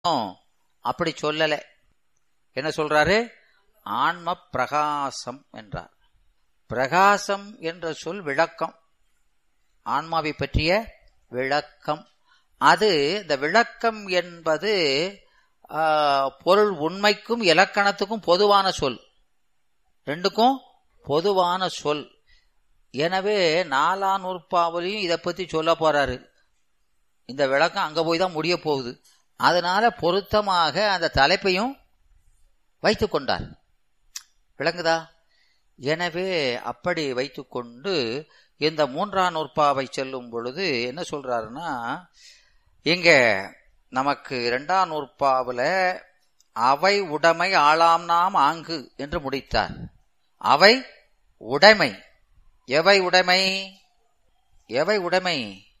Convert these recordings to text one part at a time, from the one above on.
அப்படி சொல்லல என்ன சொல்றாரு ஆன்ம பிரகாசம் என்றார் பிரகாசம் என்ற சொல் விளக்கம் ஆன்மாவை பற்றிய விளக்கம் அது இந்த விளக்கம் என்பது ஆ, பொருள் உண்மைக்கும் இலக்கணத்துக்கும் பொதுவான சொல் ரெண்டுக்கும் பொதுவான சொல் எனவே நாலாம் நூற்பாவிலையும் இதை பத்தி சொல்ல போறாரு இந்த விளக்கம் அங்க போய் தான் முடிய போகுது அதனால பொருத்தமாக அந்த தலைப்பையும் வைத்துக் கொண்டார் விளங்குதா எனவே அப்படி வைத்துக்கொண்டு இந்த மூன்றாம் நூற்பாவை செல்லும் பொழுது என்ன சொல்றாருன்னா இங்க நமக்கு இரண்டாம் நூற்பாவுல அவை உடைமை ஆளாம் நாம் ஆங்கு என்று முடித்தார் அவை உடைமை எவை உடைமை எவை உடைமை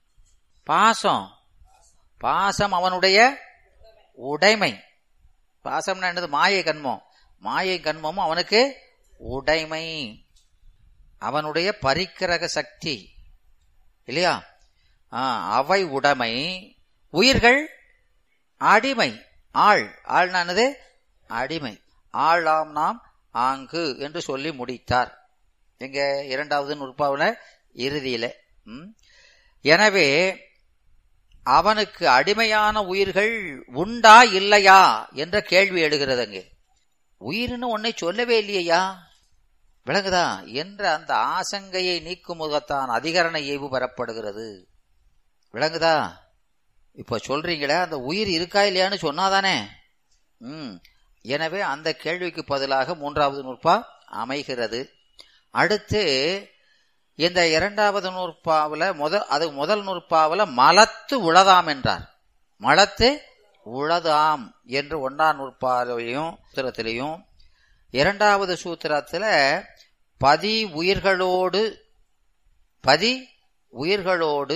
பாசம் பாசம் அவனுடைய உடைமை பாசம்னா என்னது மாயை கண்மம் மாயை கண்மமும் அவனுக்கு உடைமை அவனுடைய பரிக்கிரக சக்தி இல்லையா ஆ, அவை உடைமை உயிர்கள் அடிமை ஆள் ஆள்னானது அடிமை ஆளாம் நாம் ஆங்கு என்று சொல்லி முடித்தார் எங்க இரண்டாவது நுட்பாவுல இறுதியில ம். எனவே அவனுக்கு அடிமையான உயிர்கள் உண்டா இல்லையா என்ற கேள்வி எழுகிறது அங்கே உயிர்னு ஒன்னை சொல்லவே இல்லையா விளங்குதா என்ற அந்த ஆசங்கையை நீக்கும் முகத்தான் அதிகரண ஏவு பெறப்படுகிறது விளங்குதா இப்ப சொல்றீங்களே அந்த உயிர் இருக்கா இல்லையான்னு சொன்னாதானே ம் எனவே அந்த கேள்விக்கு பதிலாக மூன்றாவது நூற்பா அமைகிறது அடுத்து இந்த இரண்டாவது நூற்பாவுல முதல் அது முதல் நூற்பாவுல மலத்து உளதாம் என்றார் மலத்து உளதாம் என்று ஒன்றாம் நூற்பாவிலையும் சூத்திரத்திலையும் இரண்டாவது சூத்திரத்துல பதி உயிர்களோடு பதி உயிர்களோடு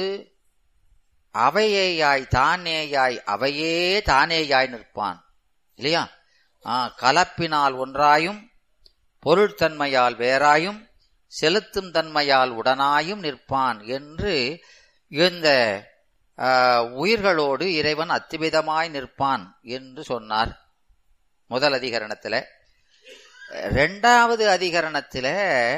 அவையேயாய் தானேயாய் அவையே தானேயாய் நிற்பான் இல்லையா ஆ, கலப்பினால் ஒன்றாயும் பொருட்தன்மையால் வேறாயும் செலுத்தும் தன்மையால் உடனாயும் நிற்பான் என்று இந்த ஆ, உயிர்களோடு இறைவன் அத்திவிதமாய் நிற்பான் என்று சொன்னார் முதல் அதிகரணத்துல இரண்டாவது அதிகரணத்துல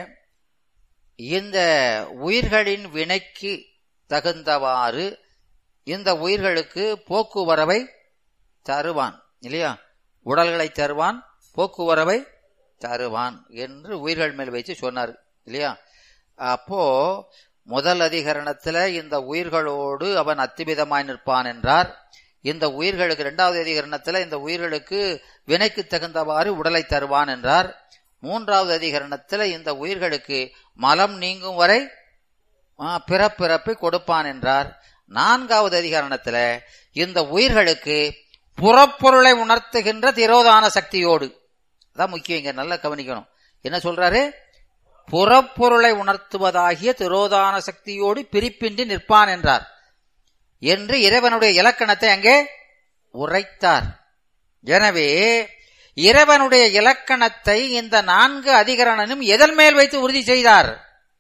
இந்த உயிர்களின் வினைக்கு தகுந்தவாறு இந்த உயிர்களுக்கு போக்குவரவை தருவான் இல்லையா உடல்களை தருவான் போக்குவரவை தருவான் என்று உயிர்கள் மேல் வச்சு சொன்னார் இல்லையா அப்போ முதல் அதிகரணத்துல இந்த உயிர்களோடு அவன் அத்திவிதமாய் நிற்பான் என்றார் இந்த உயிர்களுக்கு இரண்டாவது அதிகரணத்துல இந்த உயிர்களுக்கு வினைக்கு தகுந்தவாறு உடலை தருவான் என்றார் மூன்றாவது அதிகரணத்துல இந்த உயிர்களுக்கு மலம் நீங்கும் வரை ஆ, பிறப்பிறப்பை கொடுப்பான் என்றார் நான்காவது அதிகரணத்துல இந்த உயிர்களுக்கு புறப்பொருளை உணர்த்துகின்ற திரோதான சக்தியோடு அதான் முக்கியம் இங்க நல்லா கவனிக்கணும் என்ன சொல்றாரு புறப்பொருளை உணர்த்துவதாகிய திரோதான சக்தியோடு பிரிப்பின்றி நிற்பான் என்றார் என்று இறைவனுடைய இலக்கணத்தை அங்கே உரைத்தார் எனவே இறைவனுடைய இலக்கணத்தை இந்த நான்கு அதிகரணனும் எதன் மேல் வைத்து உறுதி செய்தார்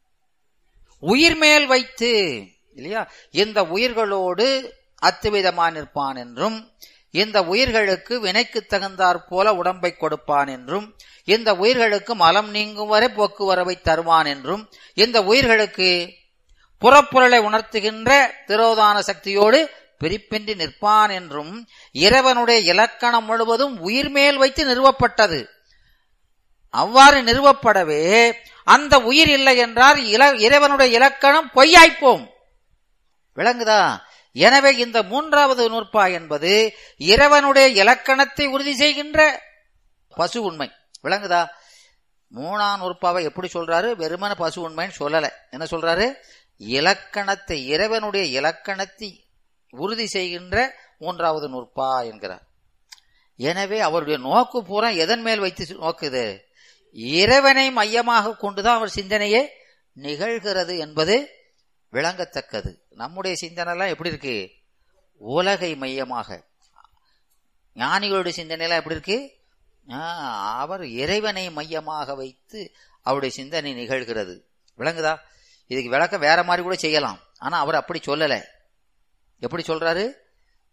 உயிர் மேல் வைத்து இல்லையா இந்த உயிர்களோடு அத்துவிதமா நிற்பான் என்றும் இந்த உயிர்களுக்கு வினைக்கு தகுந்தாற் போல உடம்பை கொடுப்பான் என்றும் இந்த உயிர்களுக்கு மலம் நீங்கும் வரை போக்குவரவை தருவான் என்றும் இந்த உயிர்களுக்கு புறப்பொருளை உணர்த்துகின்ற திரோதான சக்தியோடு பிரிப்பின்றி நிற்பான் என்றும் இறைவனுடைய இலக்கணம் முழுவதும் உயிர் மேல் வைத்து நிறுவப்பட்டது அவ்வாறு நிறுவப்படவே அந்த உயிர் இல்லை என்றால் இல- இறைவனுடைய இலக்கணம் பொய்யாய்ப்போம் விளங்குதா எனவே இந்த மூன்றாவது நூற்பா என்பது இறைவனுடைய இலக்கணத்தை உறுதி செய்கின்ற பசு உண்மை விளங்குதா மூணாம் நூற்பாவை எப்படி சொல்றாரு வெறுமன பசு உண்மைன்னு சொல்லல என்ன சொல்றாரு இலக்கணத்தை இறைவனுடைய இலக்கணத்தை உறுதி செய்கின்ற மூன்றாவது நூற்பா என்கிறார் எனவே அவருடைய நோக்கு பூரா எதன் மேல் வைத்து நோக்குது இறைவனை மையமாக கொண்டுதான் அவர் சிந்தனையே நிகழ்கிறது என்பது விளங்கத்தக்கது நம்முடைய சிந்தனை எல்லாம் எப்படி இருக்கு உலகை மையமாக ஞானிகளுடைய சிந்தனை எல்லாம் எப்படி இருக்கு ஆ, அவர் இறைவனை மையமாக வைத்து அவருடைய சிந்தனை நிகழ்கிறது விளங்குதா இதுக்கு விளக்கம் வேற மாதிரி கூட செய்யலாம் ஆனா அவர் அப்படி சொல்லல எப்படி சொல்றாரு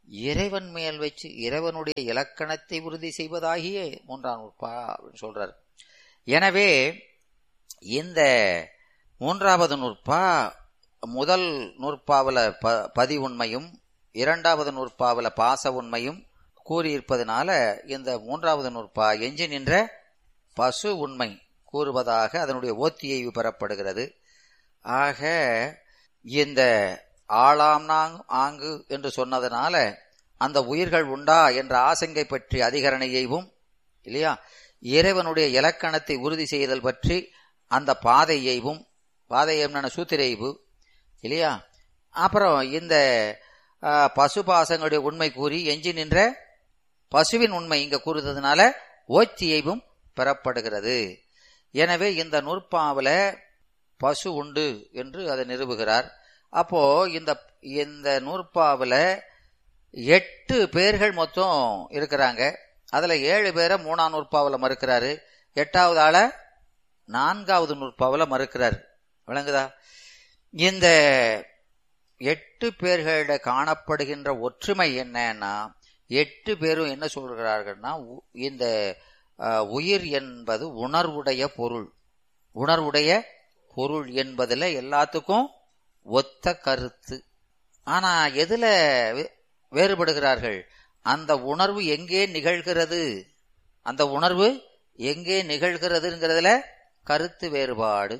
இறைவன் மேல் வச்சு இறைவனுடைய இலக்கணத்தை உறுதி செய்வதாகிய மூன்றாம் நூற்பா அப்படின்னு சொல்றார் எனவே இந்த மூன்றாவது நூற்பா முதல் நூற்பாவில ப பதி உண்மையும் இரண்டாவது நூற்பாவில பாச உண்மையும் கூறியிருப்பதனால இந்த மூன்றாவது நூற்பா எஞ்சி நின்ற பசு உண்மை கூறுவதாக அதனுடைய ஓத்தியை பெறப்படுகிறது ஆக இந்த ஆளாம் நாங் ஆங்கு என்று சொன்னதனால அந்த உயிர்கள் உண்டா என்ற ஆசங்கை பற்றி அதிகரணையையும் இல்லையா இறைவனுடைய இலக்கணத்தை உறுதி செய்தல் பற்றி அந்த பாதையைவும் பாதையம் சூத்திரைவு இல்லையா அப்புறம் இந்த பசுபாசங்களுடைய உண்மை கூறி எஞ்சி நின்ற பசுவின் உண்மை இங்க கூறுறதுனால ஓச்சியைவும் பெறப்படுகிறது எனவே இந்த நூற்பாவில பசு உண்டு என்று அதை நிறுவுகிறார் அப்போ இந்த இந்த நூற்பாவில எட்டு பேர்கள் மொத்தம் இருக்கிறாங்க அதுல ஏழு பேரை மூணாம் நூற்பாவில மறுக்கிறாரு எட்டாவது ஆள நான்காவது நூற்பாவில மறுக்கிறார் விளங்குதா இந்த எட்டு பேர்களிட காணப்படுகின்ற ஒற்றுமை என்னன்னா எட்டு பேரும் என்ன சொல்கிறார்கள்னா இந்த உயிர் என்பது உணர்வுடைய பொருள் உணர்வுடைய பொருள் என்பதுல எல்லாத்துக்கும் ஒத்த கருத்து ஆனா எதுல வேறுபடுகிறார்கள் அந்த உணர்வு எங்கே நிகழ்கிறது அந்த உணர்வு எங்கே நிகழ்கிறதுங்கிறதுல கருத்து வேறுபாடு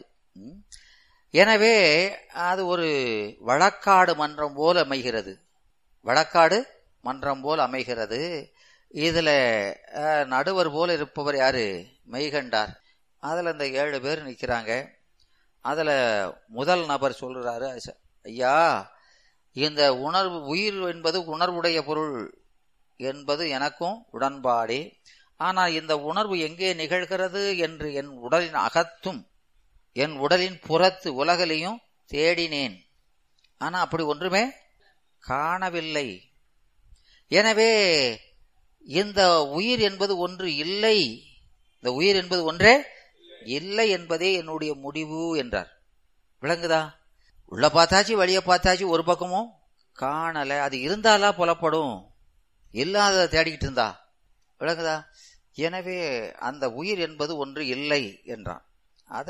எனவே அது ஒரு வழக்காடு மன்றம் போல் அமைகிறது வழக்காடு மன்றம் போல் அமைகிறது இதுல நடுவர் போல இருப்பவர் யாரு மெய்கண்டார் அதுல இந்த ஏழு பேர் நிக்கிறாங்க அதுல முதல் நபர் சொல்றாரு ஐயா இந்த உணர்வு உயிர் என்பது உணர்வுடைய பொருள் என்பது எனக்கும் உடன்பாடே ஆனால் இந்த உணர்வு எங்கே நிகழ்கிறது என்று என் உடலின் அகத்தும் என் உடலின் புறத்து உலகிலையும் தேடினேன் ஆனா அப்படி ஒன்றுமே காணவில்லை எனவே இந்த உயிர் என்பது ஒன்று இல்லை இந்த உயிர் என்பது ஒன்றே இல்லை என்பதே என்னுடைய முடிவு என்றார் விளங்குதா உள்ள பார்த்தாச்சு வழிய பார்த்தாச்சு ஒரு பக்கமும் காணல அது இருந்தாலா புலப்படும் இல்லாத தேடிக்கிட்டு இருந்தா விளங்குதா எனவே அந்த உயிர் என்பது ஒன்று இல்லை என்றான் அத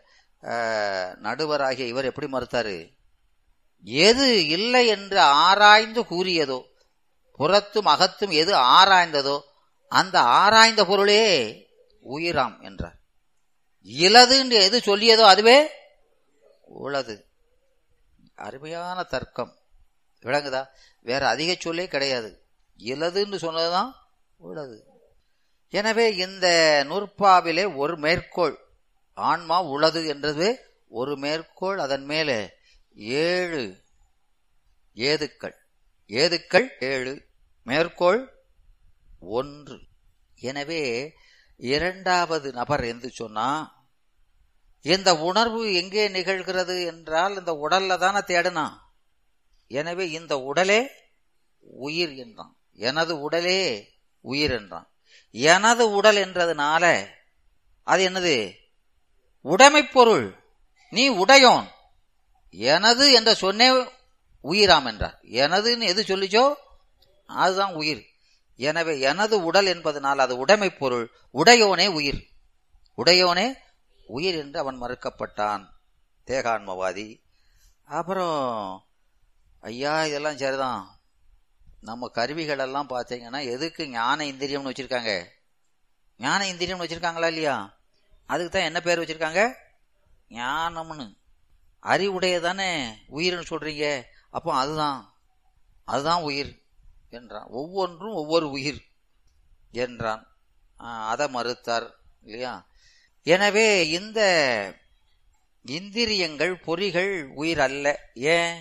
நடுவராகிய இவர் எப்படி மறுத்தாரு எது இல்லை என்று ஆராய்ந்து கூறியதோ புறத்தும் அகத்தும் எது ஆராய்ந்ததோ அந்த ஆராய்ந்த பொருளே உயிராம் என்றார் இலது என்று எது சொல்லியதோ அதுவே உளது அருமையான தர்க்கம் விளங்குதா வேற அதிக சொல்லே கிடையாது இலதுன்னு சொன்னதுதான் உள்ளது எனவே இந்த நூற்பாவிலே ஒரு மேற்கோள் ஆன்மா உளது என்றது ஒரு மேற்கோள் அதன் மேலே ஏழு ஏதுக்கள் ஏதுக்கள் ஏழு மேற்கோள் ஒன்று எனவே இரண்டாவது நபர் என்று சொன்னா இந்த உணர்வு எங்கே நிகழ்கிறது என்றால் இந்த உடல்ல தானே தேடுனா எனவே இந்த உடலே உயிர் என்றான் எனது உடலே உயிர் என்றான் எனது உடல் என்றதுனால அது என்னது உடைமை பொருள் நீ உடையோன் எனது என்ற சொன்னே உயிராம் என்றார் எனதுன்னு எது சொல்லிச்சோ அதுதான் உயிர் எனவே எனது உடல் என்பதனால் அது உடைமை பொருள் உடையோனே உயிர் உடையோனே உயிர் என்று அவன் மறுக்கப்பட்டான் தேகான்மவாதி அப்புறம் ஐயா இதெல்லாம் சரிதான் நம்ம கருவிகள் எல்லாம் பார்த்தீங்கன்னா எதுக்கு ஞான இந்திரியம்னு வச்சிருக்காங்க ஞான இந்திரியம்னு வச்சிருக்காங்களா இல்லையா அதுக்கு தான் என்ன பேர் வச்சிருக்காங்க ஞானம்னு அறிவுடைய தானே உயிர்னு சொல்றீங்க அப்போ அதுதான் அதுதான் உயிர் என்றான் ஒவ்வொன்றும் ஒவ்வொரு உயிர் என்றான் அதை மறுத்தார் இல்லையா எனவே இந்த இந்திரியங்கள் பொறிகள் உயிர் அல்ல ஏன்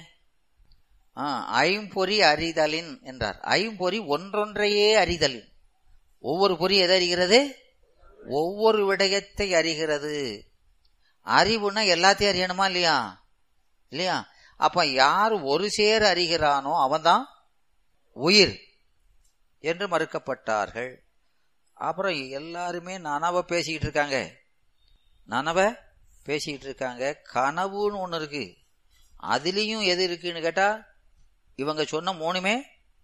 ஐம்பொறி அறிதலின் என்றார் ஐம்பொறி ஒன்றொன்றையே அறிதலின் ஒவ்வொரு பொறி எதை அறிகிறது ஒவ்வொரு விடயத்தை அறிகிறது அறிவுனா எல்லாத்தையும் அறியணுமா இல்லையா இல்லையா அப்ப யார் ஒரு சேர அறிகிறானோ அவன்தான் உயிர் என்று மறுக்கப்பட்டார்கள் அப்புறம் எல்லாருமே நனவ பேசிக்கிட்டு இருக்காங்க நனவ பேசிக்கிட்டு இருக்காங்க கனவுன்னு ஒன்று இருக்கு அதுலேயும் எது இருக்குன்னு கேட்டா இவங்க சொன்ன மூணுமே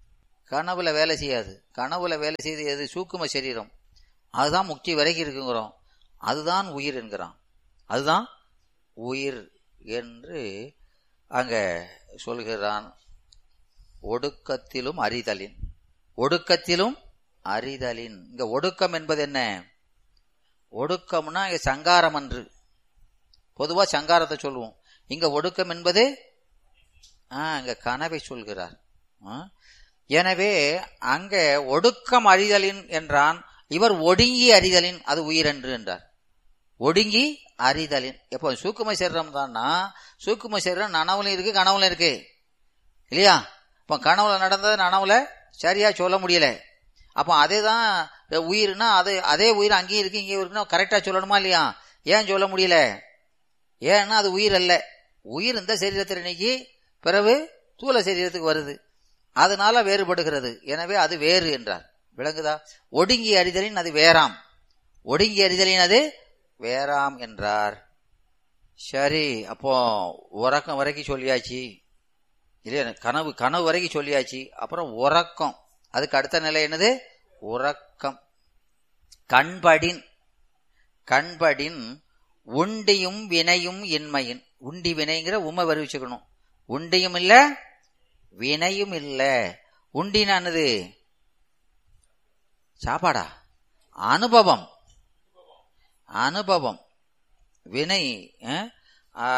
கனவுல வேலை செய்யாது கனவுல வேலை செய்து எது சூக்கும சரீரம் அதுதான் முக்தி வரைக்கும் இருக்குங்கிறோம் அதுதான் உயிர் என்கிறான் அதுதான் உயிர் என்று அங்க சொல்கிறான் ஒடுக்கத்திலும் அறிதலின் ஒடுக்கத்திலும் அறிதலின் இங்க ஒடுக்கம் என்பது என்ன ஒடுக்கம்னா இங்க சங்காரம் அன்று பொதுவா சங்காரத்தை சொல்லுவோம் இங்க ஒடுக்கம் என்பது ஆ, இங்க கனவை சொல்கிறார் ஆ? எனவே அங்க ஒடுக்கம் அறிதலின் என்றான் இவர் ஒடுங்கி அறிதலின் அது உயிரென்று என்றார் ஒடுங்கி அறிதலின் எப்போ சூக்கும சரீரம் தான்னா சூக்கும சரீரம் நனவுல இருக்கு கனவுல இருக்கு இல்லையா இப்போ கனவுல நடந்தது நனவுல சரியா சொல்ல முடியல அப்போ அதே தான் உயிர்னா அது அதே உயிர் அங்கேயும் இருக்கு இங்கேயும் இருக்குன்னா கரெக்டா சொல்லணுமா இல்லையா ஏன் சொல்ல முடியல ஏன்னா அது உயிர் அல்ல உயிர் இந்த சரீரத்தில் நீக்கி பிறகு தூல சரீரத்துக்கு வருது அதனால வேறுபடுகிறது எனவே அது வேறு என்றார் விளங்குதா ஒடுங்கி அறிதலின் அது வேறாம் ஒடுங்கி அறிதலின் அது வேறாம் என்றார் சரி அப்போ உறக்கம் வரைக்கும் சொல்லியாச்சு இல்லையா கனவு கனவு வரைக்கும் சொல்லியாச்சு அப்புறம் உறக்கம் அதுக்கு அடுத்த நிலை என்னது உறக்கம் கண்படின் கண்படின் உண்டியும் வினையும் இன்மையின் உண்டி வினைங்கிற உமை வருவிச்சுக்கணும் உண்டியும் இல்ல வினையும் இல்ல உண்டினானது சாப்பாடா அனுபவம் அனுபவம் வினை அஹ், ஆ,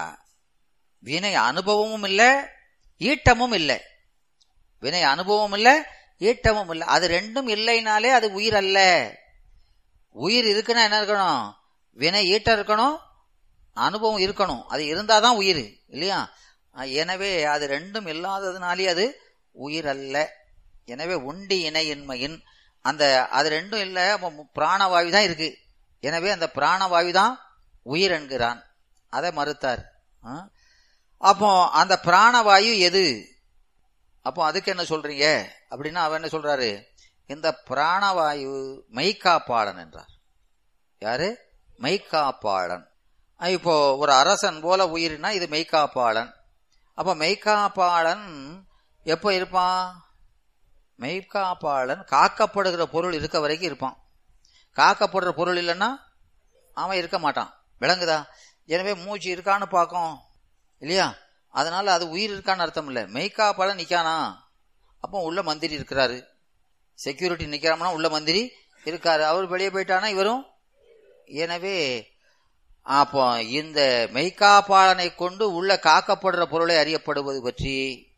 வினை அனுபவமும் இல்ல ஈட்டமும் இல்லை வினை அனுபவம் இல்ல ஈட்டமும் இல்லை அது ரெண்டும் இல்லைனாலே அது உயிர் அல்ல உயிர் இருக்குன்னா என்ன இருக்கணும் வினை ஈட்டம் இருக்கணும் அனுபவம் இருக்கணும் அது இருந்தாதான் உயிர் இல்லையா அஹ் எனவே அது ரெண்டும் இல்லாததுனாலே அது உயிர் அல்ல எனவே உண்டி இணையின்மையின் அந்த அது ரெண்டும் இல்லை அப்போ பிராணவாயு தான் இருக்கு எனவே அந்த பிராணவாயு தான் உயிர் என்கிறான் அதை மறுத்தார் ஆ? அப்போ அந்த பிராணவாயு எது அப்போ அதுக்கு என்ன சொல்றீங்க அப்படின்னா அவன் என்ன சொல்றாரு இந்த பிராணவாயு மெய்காப்பாளன் என்றார் யாரு மெய்காப்பாளன் அஹ் இப்போ ஒரு அரசன் போல உயிர்னா இது மெய்காப்பாளன் அப்ப மெய்காப்பாளன் எப்போ இருப்பான் மெய்காப்பாளன் காக்கப்படுகிற பொருள் இருக்க வரைக்கும் இருப்பான் காக்கப்படுற பொருள் இல்லைன்னா அவன் இருக்க மாட்டான் விளங்குதா எனவே மூச்சு இருக்கான்னு பார்க்கும் இல்லையா அதனால அது உயிர் இருக்கான்னு அர்த்தம் இல்லை மெய்காப்பாளன் நிக்கானா அப்போ உள்ள மந்திரி இருக்கிறாரு செக்யூரிட்டி நிக்கிறாங்கன்னா உள்ள மந்திரி இருக்காரு அவர் வெளியே போயிட்டானா இவரும் எனவே அப்போ இந்த மெய்காப்பாளனை கொண்டு உள்ள காக்கப்படுற பொருளை அறியப்படுவது பற்றி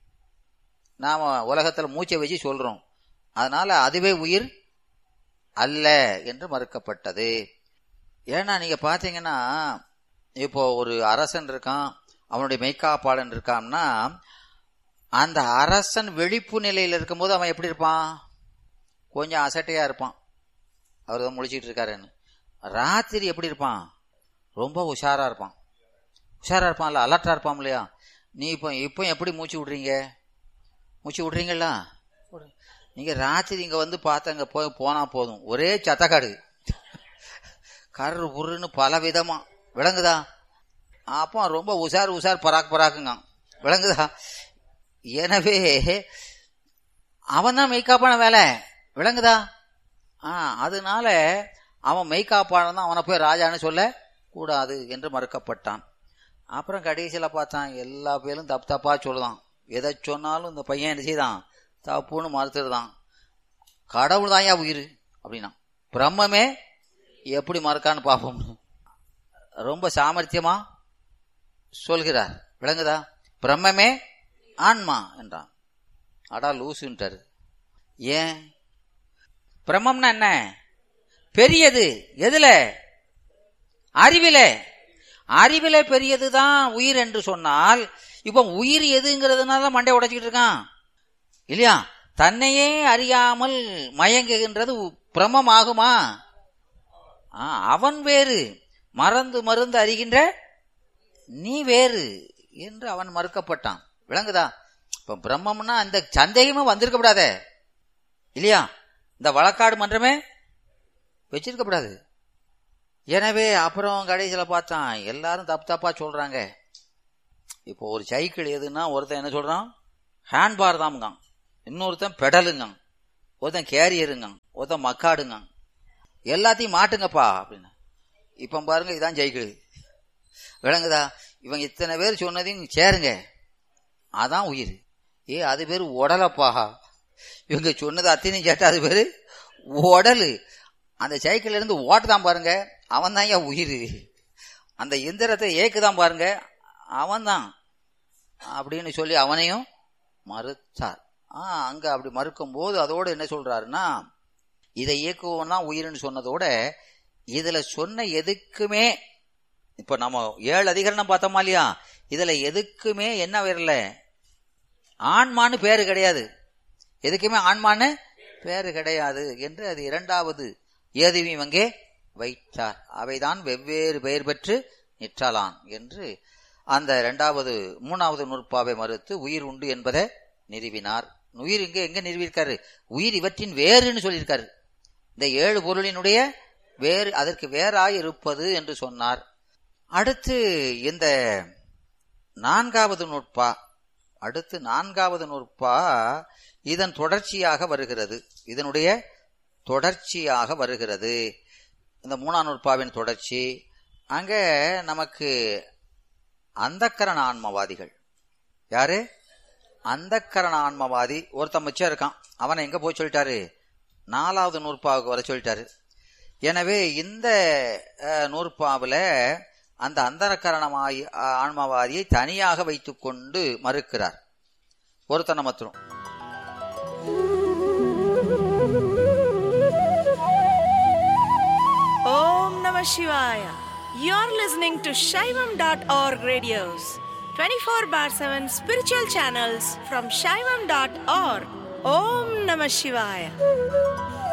நாம உலகத்துல மூச்சை வச்சு சொல்றோம் அதனால அதுவே உயிர் அல்ல என்று மறுக்கப்பட்டது ஏன்னா நீங்க பாத்தீங்கன்னா இப்போ ஒரு அரசன் இருக்கான் அவனுடைய மெய்காப்பாளன் இருக்கான்னா அந்த அரசன் விழிப்பு நிலையில் இருக்கும்போது அவன் எப்படி இருப்பான் கொஞ்சம் அசட்டையா இருப்பான் அவர் தான் முழிச்சிட்டு இருக்காருன்னு ராத்திரி எப்படி இருப்பான் ரொம்ப உஷாரா இருப்பான் உஷாரா இருப்பான்ல அலர்ட்டா இருப்பான் இல்லையா நீ இப்போ இப்போ எப்படி மூச்சு விடுறீங்க மூச்சு விடுறீங்களா நீங்க ராத்திரி இங்க வந்து பார்த்தாங்க போய் போனா போதும் ஒரே சத்தக்காடு கரு புருன்னு பல விதமா விளங்குதா அப்போ ரொம்ப உஷார் உஷார் பராக் பராக்குங்க விளங்குதா எனவே அவன் தான் மெய்காப்பான வேலை விளங்குதா ஆ அதனால அவன் மெய்காப்பான தான் அவனை போய் ராஜான்னு சொல்ல கூடாது என்று மறுக்கப்பட்டான் அப்புறம் கடைசியில் பார்த்தான் எல்லா பேரும் தப்பு தப்பா சொல்லுதான் எதை சொன்னாலும் இந்த பையன் என்ன செய்தான் தப்புன்னு மறுத்துடுதான் கடவுள் தான்யா உயிர் அப்படின்னா பிரம்மமே எப்படி மறுக்கான்னு பார்ப்போம் ரொம்ப சாமர்த்தியமா சொல்கிறார் விளங்குதா பிரம்மமே ஆன்மா என்றான் அடா லூசுன்ட்டாரு ஏன் பிரம்மம்னா என்ன பெரியது எதுல அறிவில அறிவில பெரியதுதான் உயிர் என்று சொன்னால் இப்ப உயிர் எதுங்கிறதுனால மண்டை உடைச்சிக்கிட்டு இருக்கான் இல்லையா தன்னையே அறியாமல் மயங்குகின்றது பிரமம் ஆகுமா ஆ, அவன் வேறு மறந்து மருந்து அறிகின்ற நீ வேறு என்று அவன் மறுக்கப்பட்டான் விளங்குதா இப்ப பிரம்மம்னா அந்த சந்தேகமே வந்திருக்க கூடாதே இல்லையா இந்த வழக்காடு மன்றமே வச்சிருக்க கூடாது எனவே அப்புறம் கடைசியில் பார்த்தான் எல்லாரும் தப்பு தப்பா சொல்றாங்க இப்போ ஒரு சைக்கிள் எதுன்னா ஒருத்தன் என்ன சொல்றான் ஹேண்ட் பார் தாமுங்கான் இன்னொருத்தன் பெடலுங்க ஒருத்தன் கேரியருங்க ஒருத்தன் மக்காடுங்க எல்லாத்தையும் மாட்டுங்கப்பா அப்படின்னு இப்ப பாருங்க இதான் ஜெயிக்குது விளங்குதா இவங்க இத்தனை பேர் சொன்னதையும் சேருங்க அதான் உயிர் ஏ அது பேர் உடலப்பா இவங்க சொன்னது அத்தனையும் கேட்டா அது பேரு உடலு அந்த சைக்கிள்ல இருந்து ஓட்டுதான் பாருங்க அவன் தான் ஏன் உயிர் அந்த எந்திரத்தை ஏக்குதான் பாருங்க அவன் தான் அப்படின்னு சொல்லி அவனையும் மறுத்தார் ஆ அங்க அப்படி மறுக்கும் போது அதோட என்ன சொல்றாருன்னா இதை இயக்குவோம் தான் உயிர்னு சொன்னதோட இதுல சொன்ன எதுக்குமே இப்ப நம்ம ஏழு அதிகரணம் பார்த்தோமா இல்லையா இதுல எதுக்குமே என்ன வரல ஆண்மான்னு பேரு கிடையாது எதுக்குமே ஆண்மான்னு பேரு கிடையாது என்று அது இரண்டாவது ஏதுவியும் அங்கே வைத்தார் அவைதான் வெவ்வேறு பெயர் பெற்று நிற்றலான் என்று அந்த இரண்டாவது மூணாவது நூற்பாவை மறுத்து உயிர் உண்டு என்பதை நிறுவினார் உயிர் இங்க எங்க நிறுவியிருக்காரு உயிர் இவற்றின் வேறுன்னு சொல்லியிருக்காரு இந்த ஏழு பொருளினுடைய வேறு அதற்கு வேறாய் இருப்பது என்று சொன்னார் அடுத்து இந்த நான்காவது நூற்பா அடுத்து நான்காவது நூற்பா இதன் தொடர்ச்சியாக வருகிறது இதனுடைய தொடர்ச்சியாக வருகிறது இந்த மூணாம் நூற்பாவின் தொடர்ச்சி அங்க நமக்கு அந்தக்கரண ஆன்மவாதிகள் யாரு அந்தக்கரண ஆன்மவாதி ஒருத்தன் மிச்சம் இருக்கான் அவனை எங்க போய் சொல்லிட்டாரு நாலாவது நூற்பாவுக்கு வர சொல்லிட்டாரு எனவே இந்த நூற்பாவில் அந்த அந்தரக்கரணமாய் ஆன்மவாதியை தனியாக வைத்துக்கொண்டு மறுக்கிறார் ஒருத்தனை மாத்திரம் Om Namah Shivaya. You're listening to Shaivam.org radios, 24 bar 7 spiritual channels from Shaivam.org. Om Namah Shivaya.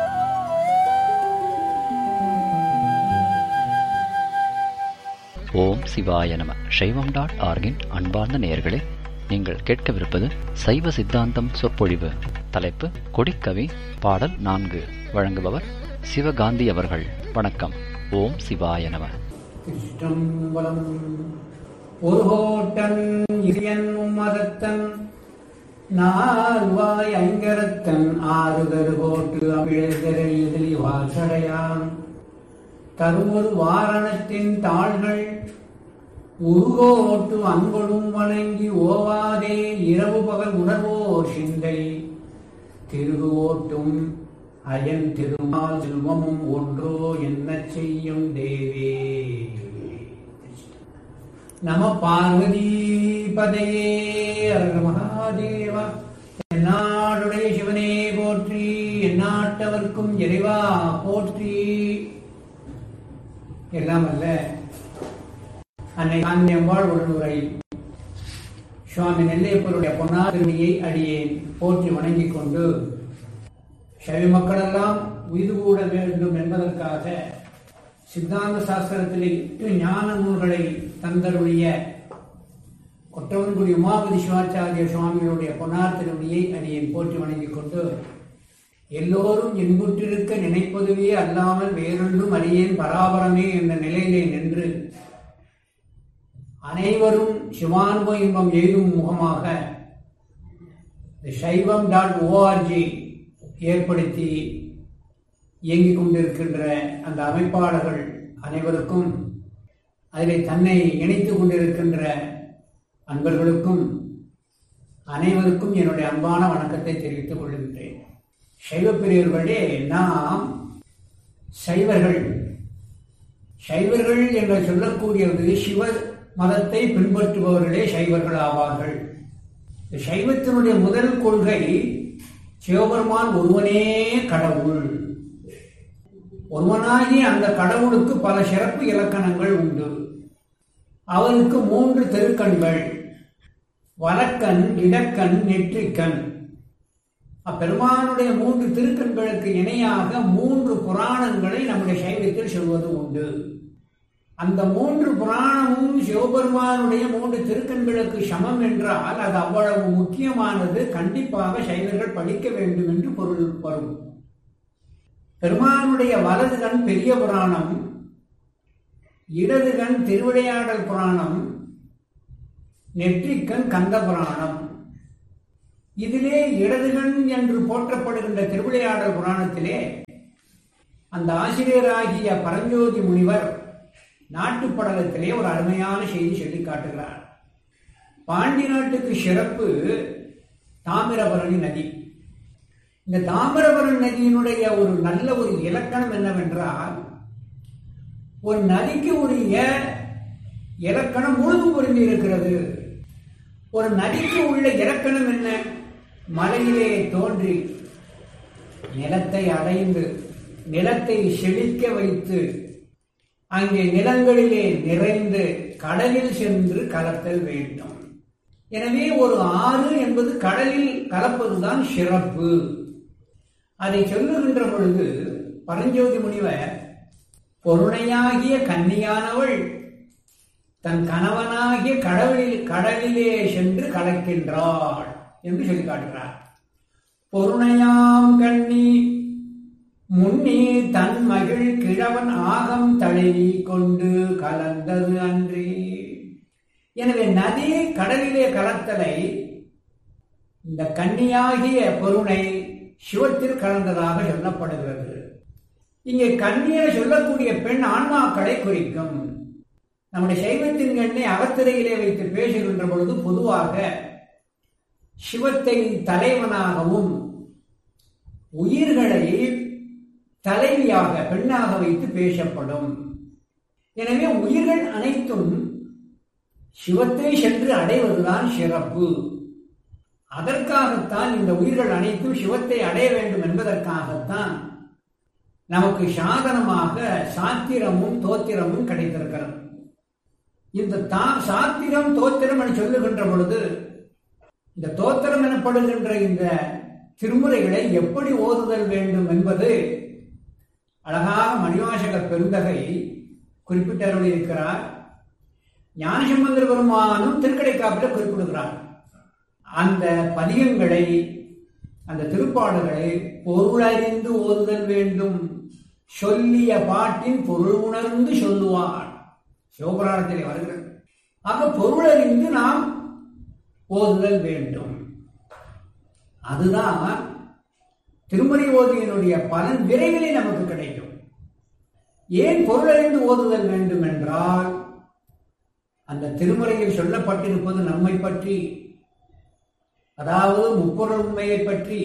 ஓம் சிவாய நம சைவம் டாட் ஆர்கின் அன்பார்ந்த நேயர்களே நீங்கள் கேட்கவிருப்பது சைவ சித்தாந்தம் சொற்பொழிவு தலைப்பு கொடிக்கவி பாடல் நான்கு வழங்குபவர் சிவகாந்தி அவர்கள் வணக்கம் ஓம் சிவாய நம திருஷ்டம்பலம் ஒரு கோட்டன் இரியன் மதத்தன் நால்வாய் ஐங்கரத்தன் ஆறுதல் கோட்டு அமிழதரை எதிரி வாசடையான் தருவொரு வாரணத்தின் தாள்கள் உருகோட்டு அன்பொடும் வணங்கி ஓவாதே இரவு பகல் உணர்வோர் சிந்தை திருகு ஓட்டும் அயன் திருமால் செல்வமும் ஒன்றோ என்ன செய்யும் தேவே நம பார்வதி பதையே அருக மகாதேவா எந்நாடுடைய சிவனே போற்றி எந்நாட்டவர்க்கும் இறைவா போற்றி எல்லாம் அல்ல அன்னை காந்தியம்பாள் ஒரு உரை சுவாமி நெல்லையப்பருடைய பொன்னாதிருமையை அடியேன் போற்றி வணங்கிக் கொண்டு சைவ மக்களெல்லாம் உயிர் கூட வேண்டும் என்பதற்காக சித்தாந்த சாஸ்திரத்திலே எட்டு ஞான நூல்களை தந்தருடைய கொற்றவன்குடி உமாபதி சிவாச்சாரிய சுவாமிகளுடைய பொன்னார் திருமணியை அடியேன் போற்றி வணங்கிக் கொண்டு எல்லோரும் இன்புற்றிருக்க நினைப்பதுவே அல்லாமல் வேறொன்றும் அறியேன் பராபரமே என்ற நிலையிலே நின்று அனைவரும் சிவானுப இன்பம் எய்தும் முகமாக சைவம் டாட் ஓஆர்ஜி ஏற்படுத்தி இயங்கிக் கொண்டிருக்கின்ற அந்த அமைப்பாளர்கள் அனைவருக்கும் அதிலே தன்னை இணைத்துக் கொண்டிருக்கின்ற அன்பர்களுக்கும் அனைவருக்கும் என்னுடைய அன்பான வணக்கத்தை தெரிவித்துக் கொள்கின்றேன் சைவ பிரியர்களே நாம் சைவர்கள் சைவர்கள் என்று சொல்லக்கூடியது சிவ மதத்தை பின்பற்றுபவர்களே சைவர்கள் ஆவார்கள் இந்த சைவத்தினுடைய முதல் கொள்கை சிவபெருமான் ஒருவனே கடவுள் ஒருவனாகி அந்த கடவுளுக்கு பல சிறப்பு இலக்கணங்கள் உண்டு அவருக்கு மூன்று தெருக்கண்கள் வலக்கண் இடக்கண் நெற்றிக்கண் அப்பெருமானுடைய மூன்று திருக்கண்களுக்கு இணையாக மூன்று புராணங்களை நம்முடைய சைவத்தில் சொல்வது உண்டு அந்த மூன்று புராணமும் சிவபெருமானுடைய மூன்று திருக்கண்களுக்கு சமம் என்றால் அது அவ்வளவு முக்கியமானது கண்டிப்பாக சைவர்கள் படிக்க வேண்டும் என்று பொருள் வரும் பெருமானுடைய வலது கண் பெரிய புராணம் இடது கண் திருவிளையாடல் புராணம் நெற்றிக்கண் கந்த புராணம் இதிலே இடதுகண் என்று போற்றப்படுகின்ற திருவிளையாடல் புராணத்திலே அந்த ஆசிரியராகிய பரஞ்சோதி முனிவர் நாட்டுப்படலத்திலே ஒரு அருமையான செய்தி சொல்லி காட்டுகிறார் பாண்டி நாட்டுக்கு சிறப்பு தாமிரபரணி நதி இந்த தாமிரபரணி நதியினுடைய ஒரு நல்ல ஒரு இலக்கணம் என்னவென்றால் ஒரு நதிக்கு உரிய இலக்கணம் முழுதும் பொருந்தி இருக்கிறது ஒரு நதிக்கு உள்ள இலக்கணம் என்ன மலையிலே தோன்றி நிலத்தை அடைந்து நிலத்தை செழிக்க வைத்து அங்கே நிலங்களிலே நிறைந்து கடலில் சென்று கலத்தல் வேண்டும் எனவே ஒரு ஆறு என்பது கடலில் கலப்பதுதான் சிறப்பு அதை சொல்லுகின்ற பொழுது பரஞ்சோதி முனிவர் பொருணையாகிய கன்னியானவள் தன் கணவனாகிய கடவுளில் கடலிலே சென்று கலக்கின்றாள் என்று சொல்லி காட்டுகிறார் பொருணையாம் கண்ணி முன்னே தன் மகிழ் கிழவன் ஆகம் தழுவி கொண்டு கலந்தது அன்றி எனவே நதி கடலிலே கலத்தலை இந்த கன்னியாகிய பொருணை சிவத்தில் கலந்ததாக சொல்லப்படுகிறது இங்கே கன்னியை சொல்லக்கூடிய பெண் ஆன்மாக்களை குறிக்கும் நம்முடைய சைவத்தின் எண்ணை அகத்திரையிலே வைத்து பேசுகின்ற பொழுது பொதுவாக சிவத்தை தலைவனாகவும் உயிர்களை தலைவியாக பெண்ணாக வைத்து பேசப்படும் எனவே உயிர்கள் அனைத்தும் சிவத்தை சென்று அடைவதுதான் சிறப்பு அதற்காகத்தான் இந்த உயிர்கள் அனைத்தும் சிவத்தை அடைய வேண்டும் என்பதற்காகத்தான் நமக்கு சாதனமாக சாத்திரமும் தோத்திரமும் கிடைத்திருக்கிறது இந்த தா சாத்திரம் தோத்திரம் என்று சொல்லுகின்ற பொழுது இந்த தோத்திரம் எனப்படுகின்ற இந்த திருமுறைகளை எப்படி ஓதுதல் வேண்டும் என்பது அழகாக மணிவாசக பெருந்தகை குறிப்பிட்டருள் இருக்கிறார் ஞானசம்பந்தர பெருமானும் திருக்கடைக்காப்பில் குறிப்பிடுகிறார் அந்த பதியங்களை அந்த திருப்பாடுகளை பொருளறிந்து ஓதுதல் வேண்டும் சொல்லிய பாட்டின் பொருள் உணர்ந்து சொல்லுவார் சிவபுராணத்திலே வருகிறது ஆக பொருளறிந்து நாம் ஓதுதல் வேண்டும் அதுதான் திருமறை ஓதியினுடைய பலன் விரைவிலே நமக்கு கிடைக்கும் ஏன் பொருளறிந்து ஓதுதல் வேண்டும் என்றால் அந்த திருமறையில் சொல்லப்பட்டிருப்பது நம்மை பற்றி அதாவது முப்பொருள் உண்மையை பற்றி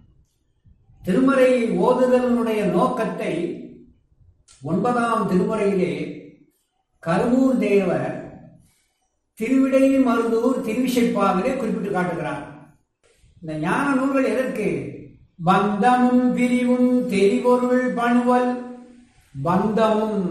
திருமறை ஓதுதலினுடைய நோக்கத்தை ஒன்பதாம் திருமுறையிலே கருவூர் தேவர் திருவிடை மருதூர் திருவிசைப்பாவிலே குறிப்பிட்டு காட்டுகிறார் இந்த ஞான நூல்கள் எதற்கு பந்தமும் பிரிவும் தெரிபொருள் பணுவல் பந்தமும்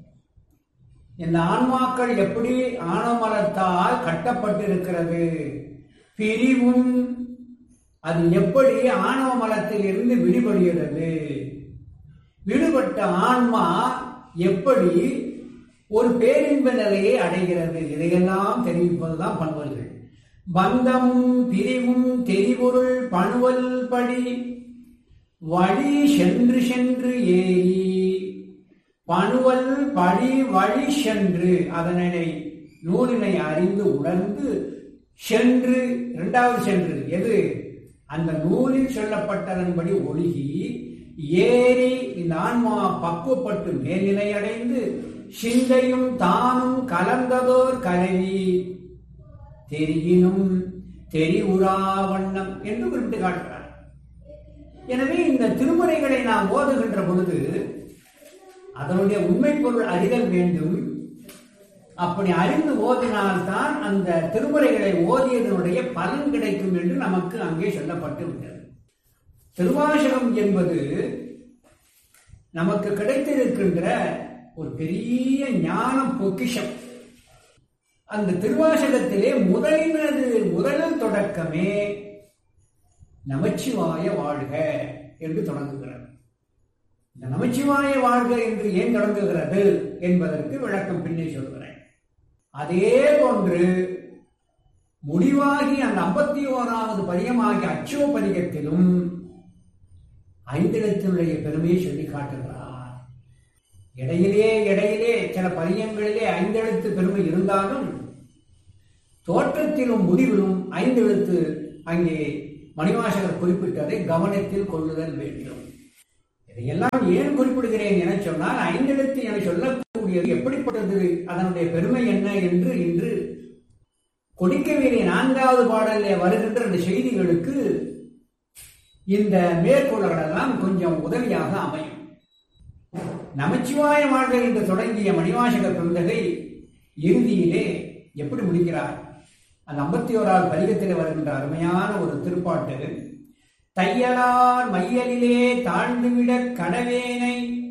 இந்த ஆன்மாக்கள் எப்படி ஆணவமலத்தால் கட்டப்பட்டிருக்கிறது பிரிவும் அது எப்படி ஆணவ மலத்தில் இருந்து விடுபடுகிறது விடுபட்ட ஆன்மா எப்படி ஒரு பேரின்ப நிலையை அடைகிறது இதையெல்லாம் தெரிவிப்பதுதான் பண்புகள் பந்தமும் பிரிவும் தெரிபொருள் பணுவல் படி வழி சென்று சென்று ஏறி பணுவல் படி வழி சென்று அதனை நூலினை அறிந்து உணர்ந்து சென்று இரண்டாவது சென்று எது அந்த நூலில் சொல்லப்பட்டதன்படி ஒழுகி ஏறி இந்த ஆன்மா பக்குவப்பட்டு மேல்நிலை அடைந்து சிந்தையும் தானும் கலந்ததோர் கலவி தெரியினும் தெரிவுறா வண்ணம் என்று குறிப்பிட்டு காட்டுகிறார் எனவே இந்த திருமுறைகளை நாம் ஓதுகின்ற பொழுது அதனுடைய உண்மை பொருள் அறிதல் வேண்டும் அப்படி அறிந்து ஓதினால்தான் அந்த திருமுறைகளை ஓதியதனுடைய பலன் கிடைக்கும் என்று நமக்கு அங்கே சொல்லப்பட்டு விட்டது திருவாசகம் என்பது நமக்கு கிடைத்திருக்கின்ற ஒரு பெரிய ஞான பொக்கிஷம் அந்த திருவாசகத்திலே முதலினது முதல் தொடக்கமே நமச்சிவாய வாழ்க என்று தொடங்குகிறது இந்த நமச்சிவாய வாழ்க என்று ஏன் தொடங்குகிறது என்பதற்கு விளக்கம் பின்னே சொல்கிறேன் அதே போன்று முடிவாகி அந்த ஐம்பத்தி ஓராவது பதியமாகிய அச்சோ பதிகத்திலும் ஐந்திடத்தினுடைய பெருமையை சொல்லி காட்டுகிறார் இடையிலே இடையிலே சில பதியங்களிலே ஐந்தெழுத்து பெருமை இருந்தாலும் தோற்றத்திலும் முடிவிலும் ஐந்தெழுத்து அங்கே மணிவாசகர் குறிப்பிட்டதை கவனத்தில் கொள்ளுதல் வேண்டும் இதையெல்லாம் ஏன் குறிப்பிடுகிறேன் என சொன்னால் ஐந்தெழுத்து என சொல்லக்கூடியது எப்படிப்பட்டது அதனுடைய பெருமை என்ன என்று இன்று கொடுக்கவேறிய நான்காவது பாடலிலே வருகின்ற இந்த செய்திகளுக்கு இந்த மேற்கோள்கள் எல்லாம் கொஞ்சம் உதவியாக அமையும் நமச்சிவாய வாழ்க என்று தொடங்கிய மணிவாசக பெருந்தகை இறுதியிலே எப்படி முடிக்கிறார் அந்த ஐம்பத்தி ஓராவது பதிகத்தில் வருகின்ற அருமையான ஒரு திருப்பாட்டு தையலார் மையலிலே தாழ்ந்துவிட கடவேனை